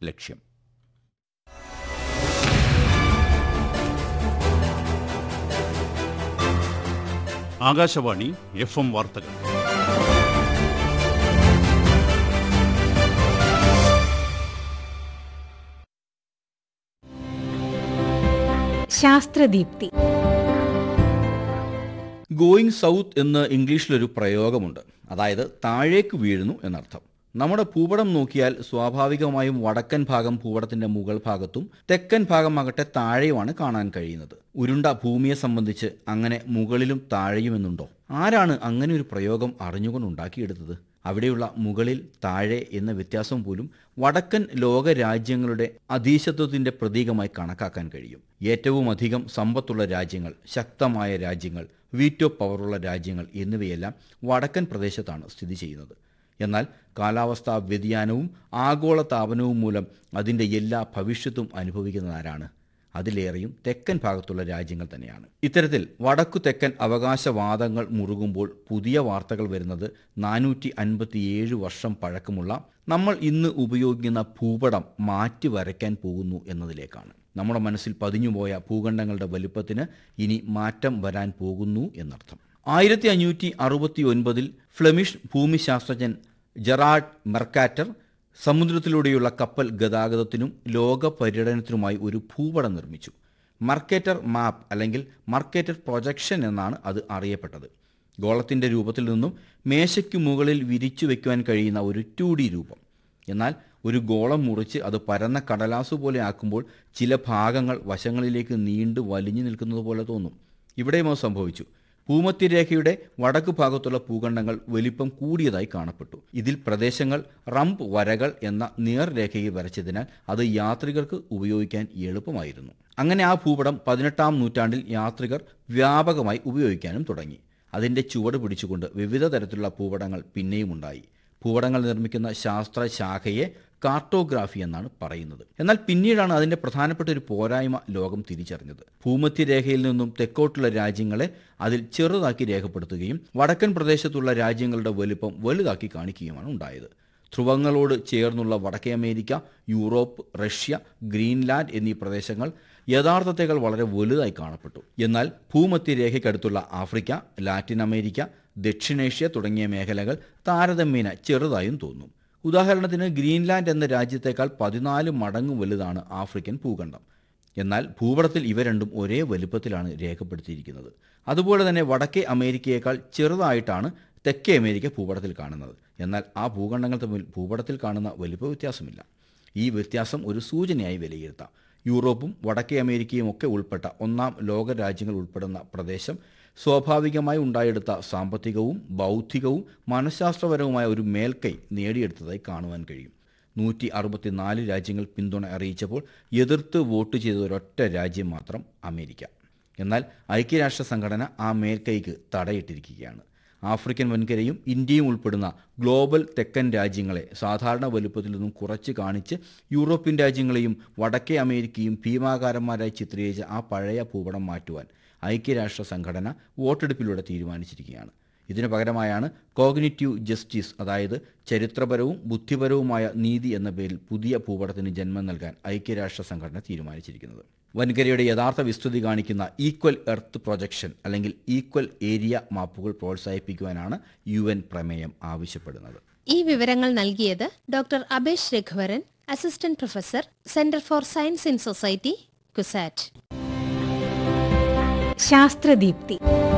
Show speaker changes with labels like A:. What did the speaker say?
A: ലക്ഷ്യം
B: Akashvani F M വാർത്തകൾ
C: ശാസ്ത്രദീപ്തി
A: going south എന്ന് ഇംഗ്ലീഷിലൊരു പ്രയോഗമുണ്ട് അതായത് താഴേക്ക് വീഴുന്നു എന്നർത്ഥം നമ്മുടെ ഭൂപടം നോക്കിയാൽ സ്വാഭാവികമായും വടക്കൻ ഭാഗം ഭൂപടത്തിന്റെ മുകൾ ഭാഗത്തും തെക്കൻ ഭാഗമാകട്ടെ താഴെയുമാണ് കാണാൻ കഴിയുന്നത് ഉരുണ്ട ഭൂമിയെ സംബന്ധിച്ച് അങ്ങനെ മുകളിലും താഴെയുമെന്നുണ്ടോ ആരാണ് അങ്ങനെ ഒരു പ്രയോഗം അറിഞ്ഞുകൊണ്ടുണ്ടാക്കിയെടുത്തത് അവിടെയുള്ള മുകളിൽ താഴെ എന്ന വ്യത്യാസം പോലും വടക്കൻ ലോക രാജ്യങ്ങളുടെ അധീശത്വത്തിന്റെ പ്രതീകമായി കണക്കാക്കാൻ കഴിയും ഏറ്റവും അധികം സമ്പത്തുള്ള രാജ്യങ്ങൾ ശക്തമായ രാജ്യങ്ങൾ വീറ്റോ പവറുള്ള രാജ്യങ്ങൾ എന്നിവയെല്ലാം വടക്കൻ പ്രദേശത്താണ് സ്ഥിതി ചെയ്യുന്നത് എന്നാൽ കാലാവസ്ഥാ വ്യതിയാനവും ആഗോള താപനവും മൂലം അതിൻ്റെ എല്ലാ ഭവിഷ്യത്തും അനുഭവിക്കുന്നത് ആരാണ് അതിലേറെയും തെക്കൻ ഭാഗത്തുള്ള രാജ്യങ്ങൾ തന്നെയാണ് ഇത്തരത്തിൽ വടക്കു തെക്കൻ അവകാശവാദങ്ങൾ മുറുകുമ്പോൾ പുതിയ വാർത്തകൾ വരുന്നത് നാനൂറ്റി അൻപത്തിയേഴ് വർഷം പഴക്കമുള്ള നമ്മൾ ഇന്ന് ഉപയോഗിക്കുന്ന ഭൂപടം മാറ്റി വരയ്ക്കാൻ പോകുന്നു എന്നതിലേക്കാണ് നമ്മുടെ മനസ്സിൽ പതിഞ്ഞുപോയ ഭൂഖണ്ഡങ്ങളുടെ വലുപ്പത്തിന് ഇനി മാറ്റം വരാൻ പോകുന്നു എന്നർത്ഥം ആയിരത്തി അഞ്ഞൂറ്റി അറുപത്തി ഒൻപതിൽ ഫ്ലെമിഷ് ഭൂമിശാസ്ത്രജ്ഞൻ ജെറാഡ് മെർക്കാറ്റർ സമുദ്രത്തിലൂടെയുള്ള കപ്പൽ ഗതാഗതത്തിനും ലോക പര്യടനത്തിനുമായി ഒരു ഭൂപടം നിർമ്മിച്ചു മർക്കേറ്റർ മാപ്പ് അല്ലെങ്കിൽ മർക്കേറ്റർ പ്രൊജക്ഷൻ എന്നാണ് അത് അറിയപ്പെട്ടത് ഗോളത്തിൻ്റെ രൂപത്തിൽ നിന്നും മേശയ്ക്ക് മുകളിൽ വിരിച്ചു വയ്ക്കുവാൻ കഴിയുന്ന ഒരു ടു ഡി രൂപം എന്നാൽ ഒരു ഗോളം മുറിച്ച് അത് പരന്ന കടലാസു പോലെ ആക്കുമ്പോൾ ചില ഭാഗങ്ങൾ വശങ്ങളിലേക്ക് നീണ്ടു വലിഞ്ഞു നിൽക്കുന്നത് പോലെ തോന്നും ഇവിടെയും അത് സംഭവിച്ചു ഭൂമധ്യരേഖയുടെ വടക്കു ഭാഗത്തുള്ള ഭൂഖണ്ഡങ്ങൾ വലിപ്പം കൂടിയതായി കാണപ്പെട്ടു ഇതിൽ പ്രദേശങ്ങൾ റംപ് വരകൾ എന്ന നേർരേഖയിൽ വരച്ചതിനാൽ അത് യാത്രികർക്ക് ഉപയോഗിക്കാൻ എളുപ്പമായിരുന്നു അങ്ങനെ ആ ഭൂപടം പതിനെട്ടാം നൂറ്റാണ്ടിൽ യാത്രികർ വ്യാപകമായി ഉപയോഗിക്കാനും തുടങ്ങി അതിൻ്റെ ചുവട് പിടിച്ചുകൊണ്ട് വിവിധ തരത്തിലുള്ള ഭൂപടങ്ങൾ പിന്നെയും ഉണ്ടായി ഭൂപടങ്ങൾ നിർമ്മിക്കുന്ന ശാസ്ത്ര ശാഖയെ കാർട്ടോഗ്രാഫി എന്നാണ് പറയുന്നത് എന്നാൽ പിന്നീടാണ് അതിൻ്റെ പ്രധാനപ്പെട്ട ഒരു പോരായ്മ ലോകം തിരിച്ചറിഞ്ഞത് ഭൂമധ്യരേഖയിൽ നിന്നും തെക്കോട്ടുള്ള രാജ്യങ്ങളെ അതിൽ ചെറുതാക്കി രേഖപ്പെടുത്തുകയും വടക്കൻ പ്രദേശത്തുള്ള രാജ്യങ്ങളുടെ വലുപ്പം വലുതാക്കി കാണിക്കുകയുമാണ് ഉണ്ടായത് ധ്രുവങ്ങളോട് ചേർന്നുള്ള വടക്കേ അമേരിക്ക യൂറോപ്പ് റഷ്യ ഗ്രീൻലാൻഡ് എന്നീ പ്രദേശങ്ങൾ യഥാർത്ഥത്തേക്കാൾ വളരെ വലുതായി കാണപ്പെട്ടു എന്നാൽ ഭൂമധ്യരേഖയ്ക്കടുത്തുള്ള ആഫ്രിക്ക ലാറ്റിൻ അമേരിക്ക ദക്ഷിണേഷ്യ തുടങ്ങിയ മേഖലകൾ താരതമ്യേന ചെറുതായും തോന്നും ഉദാഹരണത്തിന് ഗ്രീൻലാൻഡ് എന്ന രാജ്യത്തേക്കാൾ പതിനാല് മടങ്ങ് വലുതാണ് ആഫ്രിക്കൻ ഭൂഖണ്ഡം എന്നാൽ ഭൂപടത്തിൽ ഇവ രണ്ടും ഒരേ വലുപ്പത്തിലാണ് രേഖപ്പെടുത്തിയിരിക്കുന്നത് അതുപോലെ തന്നെ വടക്കേ അമേരിക്കയേക്കാൾ ചെറുതായിട്ടാണ് തെക്കേ അമേരിക്ക ഭൂപടത്തിൽ കാണുന്നത് എന്നാൽ ആ ഭൂഖണ്ഡങ്ങൾ തമ്മിൽ ഭൂപടത്തിൽ കാണുന്ന വലുപ്പ വ്യത്യാസമില്ല ഈ വ്യത്യാസം ഒരു സൂചനയായി വിലയിരുത്താം യൂറോപ്പും വടക്കേ അമേരിക്കയും ഒക്കെ ഉൾപ്പെട്ട ഒന്നാം ലോക രാജ്യങ്ങൾ ഉൾപ്പെടുന്ന പ്രദേശം സ്വാഭാവികമായി ഉണ്ടായെടുത്ത സാമ്പത്തികവും ബൗദ്ധികവും മനഃശാസ്ത്രപരവുമായ ഒരു മേൽക്കൈ നേടിയെടുത്തതായി കാണുവാൻ കഴിയും നൂറ്റി അറുപത്തിനാല് രാജ്യങ്ങൾ പിന്തുണ അറിയിച്ചപ്പോൾ എതിർത്ത് വോട്ട് ചെയ്ത ഒരൊറ്റ രാജ്യം മാത്രം അമേരിക്ക എന്നാൽ ഐക്യരാഷ്ട്ര സംഘടന ആ മേൽക്കൈക്ക് തടയിട്ടിരിക്കുകയാണ് ആഫ്രിക്കൻ വൻകരയും ഇന്ത്യയും ഉൾപ്പെടുന്ന ഗ്ലോബൽ തെക്കൻ രാജ്യങ്ങളെ സാധാരണ വലുപ്പത്തിൽ നിന്നും കുറച്ച് കാണിച്ച് യൂറോപ്യൻ രാജ്യങ്ങളെയും വടക്കേ അമേരിക്കയും ഭീമാകാരന്മാരായി ചിത്രീകരിച്ച ആ പഴയ ഭൂപടം മാറ്റുവാൻ ഐക്യരാഷ്ട്ര സംഘടന വോട്ടെടുപ്പിലൂടെ തീരുമാനിച്ചിരിക്കുകയാണ് ഇതിനു പകരമായാണ് കോഗ്നിറ്റീവ് ജസ്റ്റിസ് അതായത് ചരിത്രപരവും ബുദ്ധിപരവുമായ നീതി എന്ന പേരിൽ പുതിയ ഭൂപടത്തിന് ജന്മം നൽകാൻ ഐക്യരാഷ്ട്ര സംഘടന തീരുമാനിച്ചിരിക്കുന്നത് വൻകരയുടെ യഥാർത്ഥ വിസ്തൃതി കാണിക്കുന്ന ഈക്വൽ എർത്ത് പ്രൊജക്ഷൻ അല്ലെങ്കിൽ ഈക്വൽ ഏരിയ മാപ്പുകൾ പ്രോത്സാഹിപ്പിക്കുവാനാണ് യു എൻ പ്രമേയം ആവശ്യപ്പെടുന്നത്
C: ഈ വിവരങ്ങൾ നൽകിയത് doctor Abesh Raghuvaran assistant professor centre for science in society CUSAT ശാസ്ത്രദീപ്തി